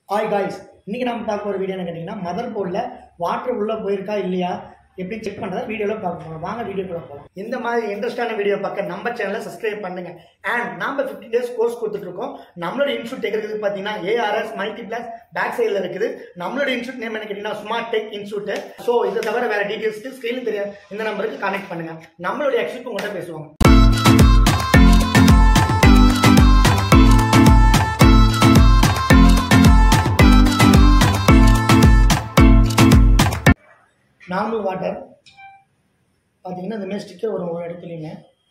hi guys இன்றைக்கி நம்ம பார்க்க போகிற வீடியோ என்ன கேட்டிங்கன்னா மதர் போர்டில் வாட்டர் உள்ளே போயிருக்கா இல்லையா எப்படி செக் பண்ணுறதா வீடியோவில் பார்க்க போகிறோம் வாங்க வீடியோக்குள்ள போகலாம் இந்த மாதிரி இன்ட்ரெஸ்டான வீடியோ பார்க்க நம்ம சேனலை சப்ஸ்கிரைப் பண்ணுங்க அண்ட் நம்ம ஃபிஃப்டி டேஸ் கோர்ஸ் கொடுத்துட்ருக்கோம் நம்மளோட இன்ஸ்டியூட் எங்கே இருக்குது பார்த்தீங்கன்னா ஏஆர்எஸ் மல்டி பிளஸ் பேக் சைடில் இருக்குது நம்மளோட இன்ஸ்டியூட் நேம் என்ன கேட்டிங்கன்னா ஸ்மார்ட் டெக் இன்ஸ்டியூட் ஸோ இதை தவிர வேறு டீட்டெயில்ஸ்க்கு ஸ்க்ரீனில் தெரிய இந்த நம்பருக்கு கான்டெக்ட் பண்ணுங்கள் நம்மளுடைய எக்ஸ்பர்ட் உங்கள்கிட்ட பேசுவாங்க நார்மல் வாட்டர் பார்த்தீங்கன்னா இந்த மாதிரி ஸ்டிக்கர் வரும் ஒரு இடத்துலையுமே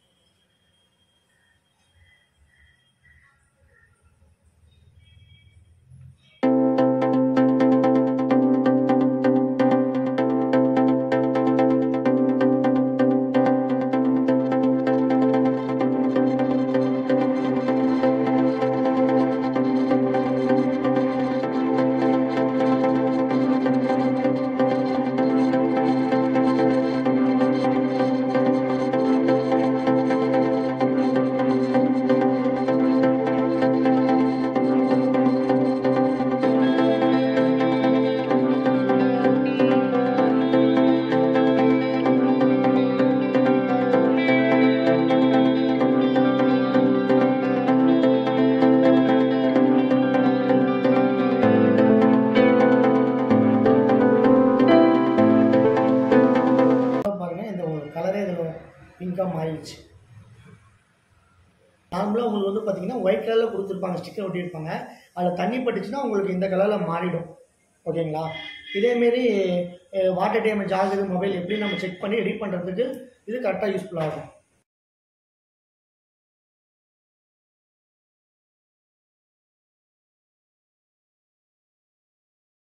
பாருங்க இந்த ஒரு கலரே இதில் பிங்காக மாறிடுச்சு நார்மலாக உங்களுக்கு வந்து பார்த்தீங்கன்னா ஒயிட் கலரில் கொடுத்துருப்பாங்க ஸ்டிக்கர் ஒட்டியிருப்பாங்க அதில் தண்ணி பட்டுச்சுன்னா உங்களுக்கு இந்த கலரில் மாறிடும் ஓகேங்களா இதேமாரி வாட்டர் டேமேஜ் ஆகுது மொபைல் எப்படி நம்ம செக் பண்ணி எடிட் பண்ணுறதுக்கு இது கரெக்டாக யூஸ்ஃபுல்லாக இருக்கும்